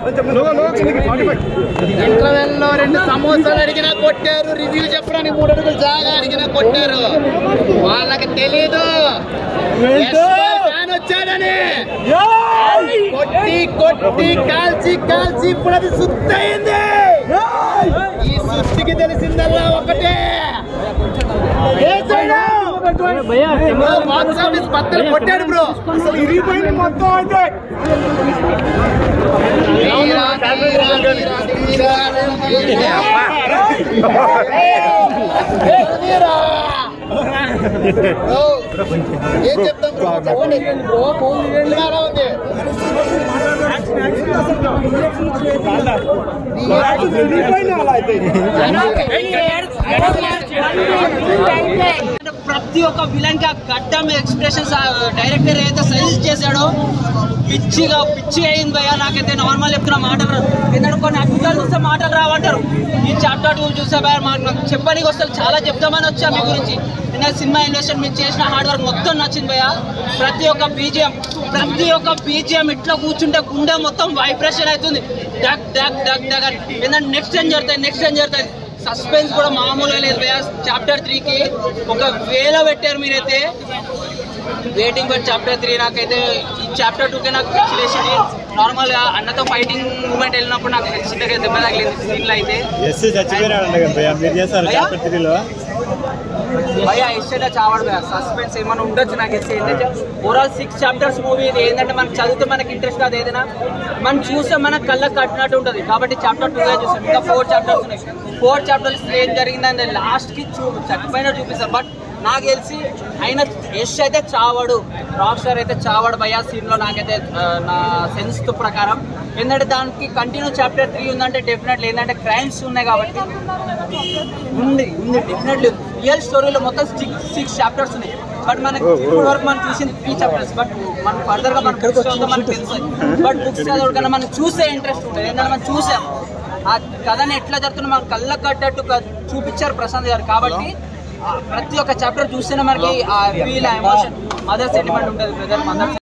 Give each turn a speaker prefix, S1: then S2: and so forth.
S1: Interval లో రెండు సమోసాలు అడిగినా కొట్టారు రివ్యూ చెప్పడానికి మూడు అడుగులు జాగా అడిగినా కొట్టారు వాళ్ళకి తెలీదు ఫ్యాన్ వచ్చాడని కొట్టి కొట్టి కాల్చి కాల్చి ఇప్పుడు అది సుత్తయింది ఈ సుత్తికి తెలిసిందల్లా ఒకటే ఏ సైడు? బ్రో, బాక్స్ ఆఫీస్ బద్దలు కొట్టాడు బ్రో అసలు ఇరిగిపోయింది మొత్తం అయితే వీరా, వీరా, వీరా, వీరా, వీరా. బ్రో, ఏం చెప్తాం బ్రో చెప్పండి బ్రో మూవీ ఎలా ఉంది
S2: ప్రతి ఒక్క విలన్ కి ఆ గడ్డం ఎక్స్ప్రెషన్స్ డైరెక్టర్ ఏదైతే సజెస్ట్ చేశాడో పిచ్చిగా పిచ్చి అయింది భయ్య నాకైతే నార్మల్ చెప్తున్న మాటలు రావు. ఎందుకంటే కొన్ని అద్భుతాలు చూస్తే మాటలు రావంటారు ఈ చాప్టర్ టూ చూస్తే భయ్య మాకు నాకు చెప్పడానికి వస్తే చాలా చెప్తామని వచ్చా మీ గురించి నిన్న సినిమా ఇన్వెస్ట్మెంట్ మీరు చేసిన హార్డ్ వర్క్ మొత్తం నచ్చింది భయ్య ప్రతి ఒక్క బీజిఎం ప్రతి ఒక్క బీజిఎం ఇట్లా కూర్చుంటే గుండె మొత్తం వైబ్రేషన్ అవుతుంది డక్ డక్ డక్ డక్ అని ఏంటంటే నెక్స్ట్ ఏం జరుగుతాయి నెక్స్ట్ ఏం జరుగుతాయి సస్పెన్స్ కూడా మామూలుగా లేదు భయ్య చాప్టర్ త్రీకి ఒక వేల పెట్టారు మీరైతే వెయిటింగ్ ఫర్ చాప్టర్ త్రీ నాకైతే ఈ చాప్టర్ టూకే నాకు పిచ్చి వేసింది నార్మల్ గా అన్నతో ఫైటింగ్ మూమెంట్ వెళ్ళినప్పుడు నాకు చిన్నగా దెబ్బ తగిలింది సీన్లో అయితే
S3: ఎస్ చచ్చిపోయినాడు కదా భయ్యా మీరు చేస్తారు
S2: భయ్యా?
S3: చాప్టర్ త్రీలో
S2: భయ ఇష్టంగా చావడు భయ సస్పెన్స్ ఏమైనా ఉండొచ్చు నాకు ఇస్తే ఏంటంటే ఓవరాల్ సిక్స్ చాప్టర్స్ మూవీ ఇది ఏంటంటే మనకి చదివితే మనకి ఇంట్రెస్ట్ కాదు ఏదైనా మనం చూస్తే మన కళ్ళకి కట్టినట్టు ఉంటుంది కాబట్టి చాప్టర్ టూ చూస్తాం ఇంకా ఫోర్ చాప్టర్స్ ఉన్నాయి ఫోర్ చాప్టర్స్ ఏం జరిగిందని లాస్ట్ కి చూ చచ్చిపోయినట్టు చూపిస్తారు బట్ నాకు తెలిసి ఆయన యష్ అయితే చావడు రాక్ స్టార్ అయితే చావడు భయ సీన్ లో నాకైతే ఆ, నా సెన్స్ ప్రకారం ఏంటంటే దానికి కంటిన్యూ చాప్టర్ త్రీ ఉందంటే డెఫినెట్లీ ఏంటంటే క్రైమ్స్ ఉన్నాయి కాబట్టి ఉంది ఉంది డెఫినెట్లీ రియల్ స్టోరీలో మొత్తం సిక్స్ సిక్స్ చాప్టర్స్ ఉన్నాయి బట్ మనకి ఇప్పుడు వరకు మనం చూసింది త్రీ చాప్టర్స్ బట్ మనం ఫర్దర్ గా మనకి బుక్స్ చదివితే మనకి తెలుస్తుంది బట్ బుక్స్ చదవడం కన్నా మనం చూసే ఇంట్రెస్ట్ ఉంటుంది ఏంటంటే మనం చూసాం ఆ కథని ఎట్లా జరుగుతుందో మనకు కళ్ళకు కట్టట్టు క- చూపించారు ప్రశాంత్ గారు కాబట్టి ఆ ప్రతి ఒక్క చాప్టర్ చూస్తేనే మనకి ఆ ఫీల్ ఆ ఎమోషన్ మదర్ సెంటిమెంట్ ఉంటుంది బ్రదర్ మదర్